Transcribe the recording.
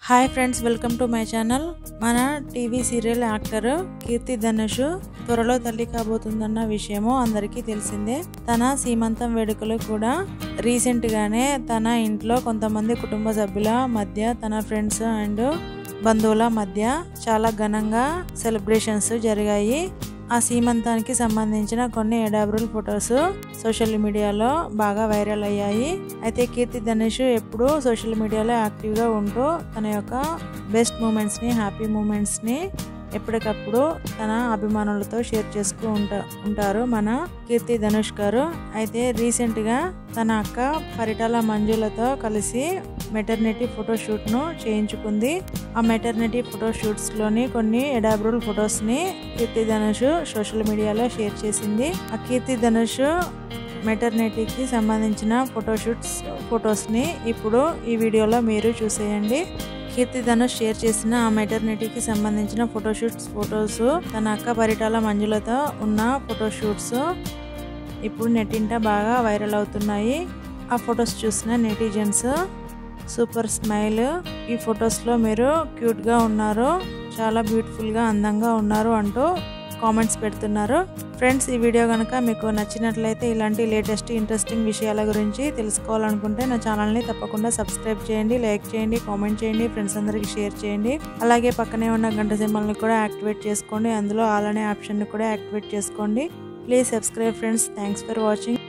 hi friends welcome to my channel మన TV serial actor Keerthi Dhanush త్వరలో తల్లి కాబోతుందన్న విషయము అందరికీ తెలిసిందే తన సీమంతం వేడుకలు కూడా రీసెంట్ గానే తన ఇంట్లో కొంతమంది కుటుంబ సభ్యుల మధ్య తన ఫ్రెండ్స్ అండ్ బంధువుల మధ్య చాలా ఘనంగా సెలబ్రేషన్స్ జరిగాయి ఆ సీమంతానికి సంబంధించిన కొన్ని ఎడాబ్రుల్ ఫొటోస్ సోషల్ మీడియాలో బాగా వైరల్ అయ్యాయి అయితే కీర్తి ధనుష్ ఎప్పుడు సోషల్ మీడియాలో యాక్టివ్గా ఉంటూ తన యొక్క బెస్ట్ మూమెంట్స్ని హ్యాపీ మూమెంట్స్ని ఎప్పటికప్పుడు తన అభిమానులతో షేర్ చేసుకు ఉంటా ఉంటారు మన కీర్తి ధనుష్ గారు అయితే రీసెంట్గా తన అక్క పరిటాల మంజులతో కలిసి మెటర్నిటీ ఫోటోషూట్ను చేయించుకుంది ఆ మెటర్నిటీ ఫోటోషూట్స్లోని కొన్ని ఎడాబ్రుల్ ఫొటోస్ని కీర్తి ధనుష్ సోషల్ మీడియాలో షేర్ చేసింది ఆ కీర్తి ధనుష్ మెటర్నిటీకి సంబంధించిన ఫోటోషూట్స్ ఫొటోస్ని ఇప్పుడు ఈ వీడియోలో మీరు చూసేయండి కీర్తి ధనుష్ షేర్ చేసిన ఆ మెటర్నిటీకి సంబంధించిన ఫోటోషూట్స్ ఫొటోస్ తన అక్క పరిటాల మంజులతో ఉన్న ఫోటోషూట్స్ ఇప్పుడు నెట్టింట బాగా వైరల్ అవుతున్నాయి ఆ ఫొటోస్ చూసిన నెటిజన్స్ సూపర్ స్మైల్ ఈ ఫొటోస్లో మీరు క్యూట్గా ఉన్నారు చాలా బ్యూటిఫుల్గా అందంగా ఉన్నారు అంటూ కామెంట్స్ పెడుతున్నారు ఫ్రెండ్స్ ఈ వీడియో కనుక మీకు నచ్చినట్లయితే ఇలాంటి లేటెస్ట్ ఇంట్రెస్టింగ్ విషయాల గురించి తెలుసుకోవాలనుకుంటే నా ఛానల్ని తప్పకుండా సబ్స్క్రైబ్ చేయండి లైక్ చేయండి కామెంట్ చేయండి ఫ్రెండ్స్ అందరికి షేర్ చేయండి అలాగే పక్కనే ఉన్న గంట సింబల్ని కూడా యాక్టివేట్ చేసుకోండి అందులో ఆల్ అనే ఆప్షన్ని కూడా యాక్టివేట్ చేసుకోండి please subscribe friends thanks for watching